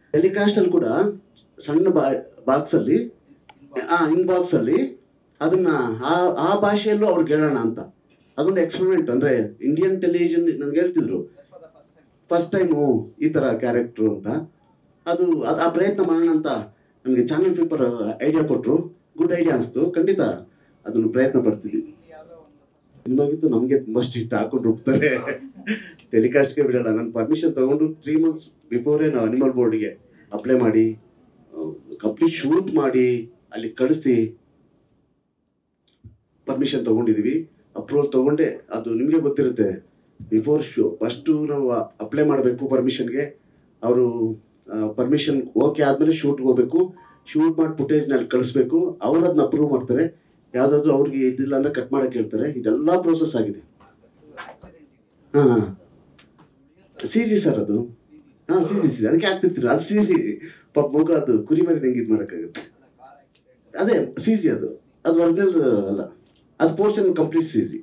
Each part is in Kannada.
ಟೆಲಿಕಾಸ್ಟಲ್ಲಿ ಕೂಡ ಸಣ್ಣ ಬಾ ಬಾಕ್ಸಲ್ಲಿ ಆ ಇನ್ ಬಾಕ್ಸಲ್ಲಿ ಅದನ್ನ ಆ ಆ ಭಾಷೆಯಲ್ಲೂ ಅವ್ರಿಗೆ ಹೇಳೋಣ ಅಂತ ಅದೊಂದು ಎಕ್ಸ್ಪೆರಿಮೆಂಟ್ ಅಂದರೆ ಇಂಡಿಯನ್ ಟೆಲಿವಿಷನ್ ನನಗೆ ಹೇಳ್ತಿದ್ರು ಫಸ್ಟ್ ಟೈಮು ಈ ಥರ ಕ್ಯಾರೆಕ್ಟ್ರು ಅಂತ ಅದು ಅದು ಆ ಪ್ರಯತ್ನ ಮಾಡೋಣ ಅಂತ ನನಗೆ ಚಾನಲ್ ಪೇಪರ್ ಐಡಿಯಾ ಕೊಟ್ಟರು ಗುಡ್ ಐಡಿಯಾ ಅನಿಸ್ತು ಖಂಡಿತ ಅದನ್ನು ಪ್ರಯತ್ನ ಪಡ್ತಿದ್ವಿ ಸಿನಿಮಾಗಿತ್ತು ನಮಗೆ ತುಂಬ ಸ್ಟ್ರಿಕ್ಟ್ ಹಾಕೊಂಡು ಹೋಗ್ತಾರೆ ಟೆಲಿಕಾಸ್ಟ್ಗೆ ಬಿಡಲ್ಲ ನಾನು ಪರ್ಮಿಷನ್ ತಗೊಂಡು ತ್ರೀ ಮಂತ್ಸ್ ಬಿಫೋರೇ ನಾವು ಅನಿಮಲ್ ಬೋರ್ಡ್ಗೆ ಅಪ್ಲೈ ಮಾಡಿ ಕಂಪ್ಲೀಟ್ ಶೂಟ್ ಮಾಡಿ ಅಲ್ಲಿ ಕಳಿಸಿ ಪರ್ಮಿಷನ್ ತಗೊಂಡಿದ್ದೀವಿ ಅಪ್ರೂವಲ್ ತಗೊಂಡೆ ಅದು ನಿಮಗೆ ಗೊತ್ತಿರುತ್ತೆ ಬಿಫೋರ್ ಶೋ ಫಸ್ಟು ನಾವು ಅಪ್ಲೈ ಮಾಡಬೇಕು ಪರ್ಮಿಷನ್ಗೆ ಅವರು ಪರ್ಮಿಷನ್ ಓಕೆ ಆದಮೇಲೆ ಶೂಟ್ಗೆ ಹೋಗ್ಬೇಕು ಶೂಟ್ ಮಾಡಿ ಫುಟೇಜ್ನ ಅಲ್ಲಿ ಕಳಿಸ್ಬೇಕು ಅವ್ರು ಅದನ್ನ ಅಪ್ರೂವ್ ಮಾಡ್ತಾರೆ ಯಾವುದಾದ್ರು ಅವ್ರಿಗೆ ಇದಿಲ್ಲ ಅಂದರೆ ಕಟ್ ಮಾಡಕ್ಕೆ ಹೇಳ್ತಾರೆ ಇದೆಲ್ಲ ಪ್ರೋಸೆಸ್ ಆಗಿದೆ ಹಾಂ ಸಿ ಜಿ ಸರ್ ಅದು ಹಾಂ ಸಿ ಜಿ ಸಿ ಅದಕ್ಕೆ ಆಗ್ತಿರ್ತೀರ ಅದು ಸಿ ಜಿ ಪಾಪ ಮಗು ಅದು ಕುರಿ ಮರಿ ನಂಗೆ ಇದು ಮಾಡೋಕ್ಕಾಗುತ್ತೆ ಅದೇ ಸಿ ಜಿ ಅದು ಅದು ಒರಿಜಿನಲ್ ಅಲ್ಲ ಅದು ಪೋರ್ಷನ್ ಕಂಪ್ಲೀಟ್ ಸಿ ಜಿ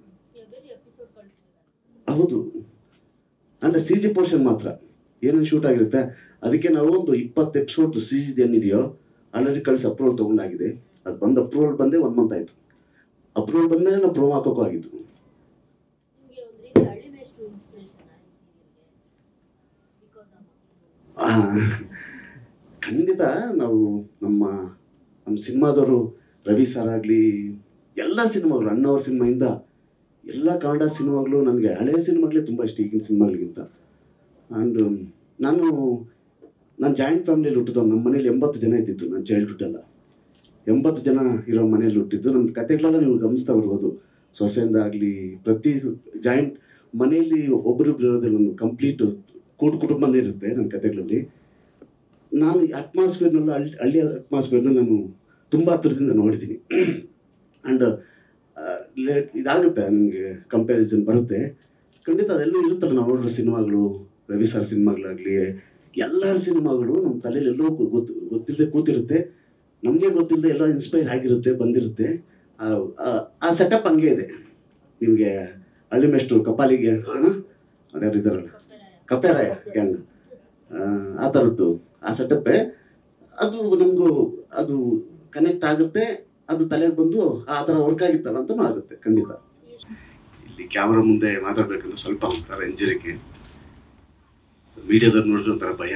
ಹೌದು ಅಂದರೆ ಸಿ ಜಿ ಪೋರ್ಷನ್ ಮಾತ್ರ ಏನೇನು ಶೂಟ್ ಆಗಿರುತ್ತೆ ಅದಕ್ಕೆ ನಾವು ಒಂದು ಇಪ್ಪತ್ತು ಎಪಿಸೋಡ್ ಸಿ ಜಿ ಏನಿದೆಯೋ ಆಲ್ರೆಡಿ ಕಳಿಸಿ ಅಪ್ರೂವಲ್ ತೊಗೊಂಡಾಗಿದೆ ಅದು ಬಂದು ಅಪ್ರೂವಲ್ ಬಂದೇ ಒನ್ ಮಂತ್ ಆಯಿತು ಅಪ್ರೂವಲ್ ಬಂದಮೇಲೆ ನಾವು ಪ್ರೋಮ್ ಹಾಕೋಕ್ಕೂ ಆಗಿದ್ದು ನಿಮ್ಗೆ ಒಂದ್ ರೀತಿ ಹಳ್ಳಿ ಮೇಷ್ಟ್ರು ಇನ್ಸ್ಪಿರೇಷನ್ ಬಿಕಾಸ್ ಆ, ಖಂಡಿತ ನಾವು ನಮ್ಮ ನಮ್ಮ ಸಿನಿಮಾದವರು ರವಿ ಸರ್ ಆಗಲಿ ಎಲ್ಲ ಸಿನಿಮಾಗಳು ಅಣ್ಣವ್ರ ಸಿನಿಮಾಯಿಂದ ಎಲ್ಲ ಕನ್ನಡ ಸಿನಿಮಾಗಳು ನನಗೆ ಹಳೆಯ ಸಿನಿಮಾಗಳೇ ತುಂಬ ಇಷ್ಟ ಈಗಿನ ಸಿನಿಮಾಗಳಿಗಿಂತ ಆ್ಯಂಡ್ ನಾನು ನಾನು ಜಾಯಿಂಟ್ ಫ್ಯಾಮಿಲಿಯಲ್ಲಿ ಹುಟ್ಟಿದ್ದು ನಮ್ಮ ಮನೇಲಿ ಎಂಬತ್ತು ಜನ ಇದ್ದಿದ್ದು ನನ್ನ ಚೈಲ್ಡ್ಹುಡ್ ಎಲ್ಲ ಎಂಬತ್ತು ಜನ ಇರೋ ಮನೇಲಿ ಹುಟ್ಟಿದ್ದು ನನ್ನ ಕತೆಗಳೆಲ್ಲ ನೀವು ಗಮನಿಸ್ತಾ ಬರ್ಬೋದು ಸೊಸೆಯಿಂದ ಆಗಲಿ ಪ್ರತಿ ಜಾಯಿಂಟ್ ಮನೆಯಲ್ಲಿ ಒಬ್ಬರಿಬ್ರು ಇರೋದಿಲ್ಲ ನಾನು ಕಂಪ್ಲೀಟ್ ಕೂಡು ಕುಟುಂಬನೇ ಇರುತ್ತೆ ನನ್ನ ಕತೆಗಳಲ್ಲಿ ನಾನು ಈ ಅಟ್ಮಾಸ್ಫಿಯರ್ನೆಲ್ಲ ಹಳ್ಳಿ ಹಳ್ಳಿಯ ಅಟ್ಮಾಸ್ಫಿಯರ್ನ ನಾನು ತುಂಬ ಹತ್ರದಿಂದ ನೋಡಿದ್ದೀನಿ ಆ್ಯಂಡ್ ಲೇಟ್ ಇದಾಗುತ್ತೆ ನನಗೆ ಕಂಪ್ಯಾರಿಸನ್ ಬರುತ್ತೆ ಖಂಡಿತ ಅದೆಲ್ಲೂ ಇರುತ್ತಲ್ಲ ನಾವು ನೋಡಿರೋ ಸಿನಿಮಾಗಳು ರವಿ ಸರ್ ಸಿನಿಮಾಗಳಾಗಲಿ ಎಲ್ಲರ ಸಿನಿಮಾಗಳು ನಮ್ಮ ತಲೆಯಲ್ಲಿ ಎಲ್ಲೋ ಗೊತ್ತು ಗೊತ್ತಿಲ್ಲದೆ ಕೂತಿರುತ್ತೆ ನಮಗೆ ಗೊತ್ತಿಲ್ಲದೆ ಎಲ್ಲ ಇನ್ಸ್ಪೈರ್ ಆಗಿರುತ್ತೆ ಬಂದಿರುತ್ತೆ ಆ- ಆ- ಆ ಸೆಟಪ್ ಹಂಗೆ ಇದೆ ನಿಮಗೆ ಹಳ್ಳಿ ಮೇಷ್ಟ್ರು ಕಪಾಲಿಗೆ ಯಾರು ಇದ್ದಾರಲ್ಲ ಕಪ್ಪೆರಾಯ ಗ್ಯಾಂಗ್ ಆ ಥರದ್ದು ಆ ಸೆಟಪ್ಪೇ ಅದು ನಮಗೂ ಅದು ಕನೆಕ್ಟ್ ಆಗುತ್ತೆ ಅದು ತಲೆಗೆ ಬಂದು ಆ ಥರ ವರ್ಕ್ ಆಗಿತ್ತಲ್ಲ ಅಂತಲೂ ಆಗುತ್ತೆ ಖಂಡಿತ ಇಲ್ಲಿ ಕ್ಯಾಮ್ರಾ ಮುಂದೆ ಮಾತಾಡ್ಬೇಕಂದ್ರೆ ಸ್ವಲ್ಪ ಒಂಥರ ಎಂಜರಿಕೆ ಮೀಡಿಯಾದವ್ರು ನೋಡಿದ್ರೆ ಒಂಥರ ಭಯ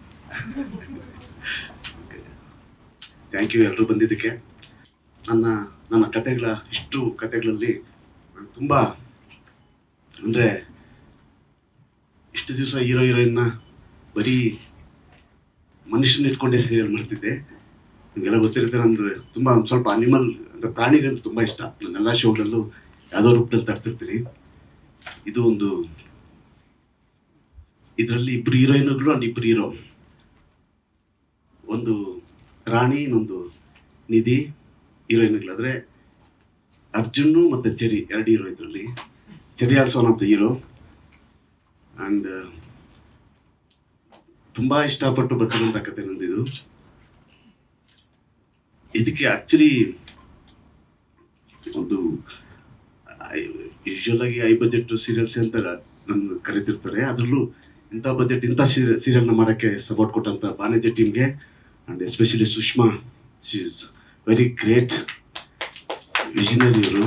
ಥ್ಯಾಂಕ್ ಯು ಎಲ್ಲರೂ ಬಂದಿದ್ದಕ್ಕೆ ನನ್ನ ನನ್ನ ಕತೆಗಳ ಇಷ್ಟು ಕತೆಗಳಲ್ಲಿ ನಾನು ತುಂಬ ಅಂದರೆ ಇಷ್ಟು ದಿವಸ ಹೀರೋ ಹೀರೋಯಿನ್ನ ಬರೀ ಮನುಷ್ಯನ ಇಟ್ಕೊಂಡೇ ಸೀರಿಯಲ್ ಮಾಡ್ತಿದ್ದೆ ನಿಮಗೆಲ್ಲ ಗೊತ್ತಿರುತ್ತೆ ನಂದು ತುಂಬ ಒಂದು ಸ್ವಲ್ಪ ಅನಿಮಲ್ ಅಂದರೆ ಪ್ರಾಣಿಗಳಂತೂ ತುಂಬ ಇಷ್ಟ ನನ್ನೆಲ್ಲ ಶೋಗಳಲ್ಲೂ ಯಾವುದೋ ರೂಪದಲ್ಲಿ ತರ್ತಿರ್ತೀನಿ ಇದು ಒಂದು ಇದರಲ್ಲಿ ಇಬ್ಬರು ಹೀರೋಯಿನ್ಗಳು ಅಂಡ್ ಇಬ್ಬರು ಹೀರೋ ಒಂದು ರಾಣಿ ಇನ್ನೊಂದು ನಿಧಿ ಹೀರೋಯಿನ್ಗಳು ಅಂದರೆ ಅರ್ಜುನ್ನು ಮತ್ತು ಚೆರಿ ಎರಡು ಹೀರೋ ಇದರಲ್ಲಿ Cherry also one of the hero and ತುಂಬ ಇಷ್ಟಪಟ್ಟು ಬರ್ತಿರೋಂಥ ಕತೆ ನಂದಿದು ಇದಕ್ಕೆ ಆಕ್ಚುಲಿ ಒಂದು ಯೂಶುವಲ್ ಆಗಿ ಐ ಬಜೆಟ್ ಸೀರಿಯಲ್ಸ್ ಅಂತ ನನ್ನ ಕರಿತಿರ್ತಾರೆ ಅದರಲ್ಲೂ ಇಂಥ ಬಜೆಟ್ ಇಂಥ ಸೀರಿಯಲ್ನ ಮಾಡೋಕ್ಕೆ ಸಪೋರ್ಟ್ ಕೊಟ್ಟಂಥ ಬಾನೇಜೆ ಟೀಮ್ಗೆ and especially Sushma she is very great visionary ಇವರು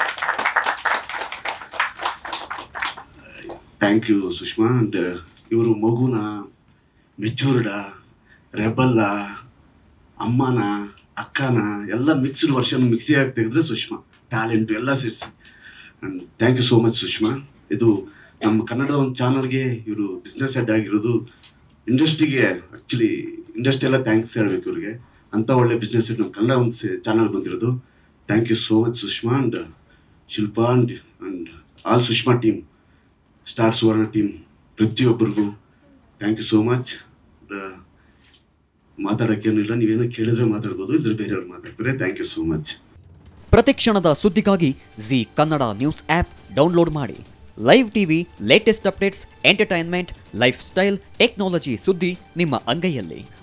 ಥ್ಯಾಂಕ್ ಯು ಸುಷ್ಮಾ ಅಂಡ್ ಇವರು ಮಗುನ ಮೆಚೂರ್ಡ ರೆಬಲ್ಲ ಅಮ್ಮನ ಅಕ್ಕನ ಎಲ್ಲ ಮಿಕ್ಸ್ಡ್ ವರ್ಷನ್ ಮಿಕ್ಸಿ ಆಗಿ ತೆಗೆದ್ರೆ ಸುಷ್ಮಾ ಟ್ಯಾಲೆಂಟು ಎಲ್ಲ ಸೇರಿಸಿ and thank you so much Sushma ಇದು ನಮ್ಮ ಕನ್ನಡದ ಒಂದು ಚಾನಲ್ಗೆ ಇವರು ಬಿಸ್ನೆಸ್ ಹೆಡ್ ಆಗಿರೋದು ಇಂಡಸ್ಟ್ರಿಗೆ ಆ್ಯಕ್ಚುಲಿ ಇಂಡಸ್ಟ್ರಿ ಎಲ್ಲ ಥ್ಯಾಂಕ್ಸ್ ಹೇಳ್ಬೇಕು ಇವ್ರಿಗೆ ಅಂಥ ಒಳ್ಳೆ ಬಿಸ್ನೆಸ್ ಹೆಡ್ ನಮ್ಮ ಕನ್ನಡ ಒಂದು ಚಾನಲ್ ಬಂದಿರೋದು thank you so much Sushma and Shilpa and and all Sushma team Star Suvarna team ಪ್ರತಿಯೊಬ್ಬರಿಗೂ ಥ್ಯಾಂಕ್ ಯು ಸೋ ಮಚ್ ಮಾತಾಡೋಕ್ಕೇನು ಇಲ್ಲ ನೀವೇನೋ ಕೇಳಿದ್ರೆ ಮಾತಾಡ್ಬೋದು ಇಲ್ಲದ್ರೆ ಬೇರೆಯವ್ರು ಮಾತಾಡ್ತಾರೆ ಥ್ಯಾಂಕ್ ಯು ಸೋ ಮಚ್ ಪ್ರತಿಕ್ಷಣದ ಸುದ್ದಿಗಾಗಿ Zee Kannada news app download ಮಾಡಿ live TV latest updates entertainment life style technology ಸುದ್ದಿ ನಿಮ್ಮ ಅಂಗೈಯಲ್ಲಿ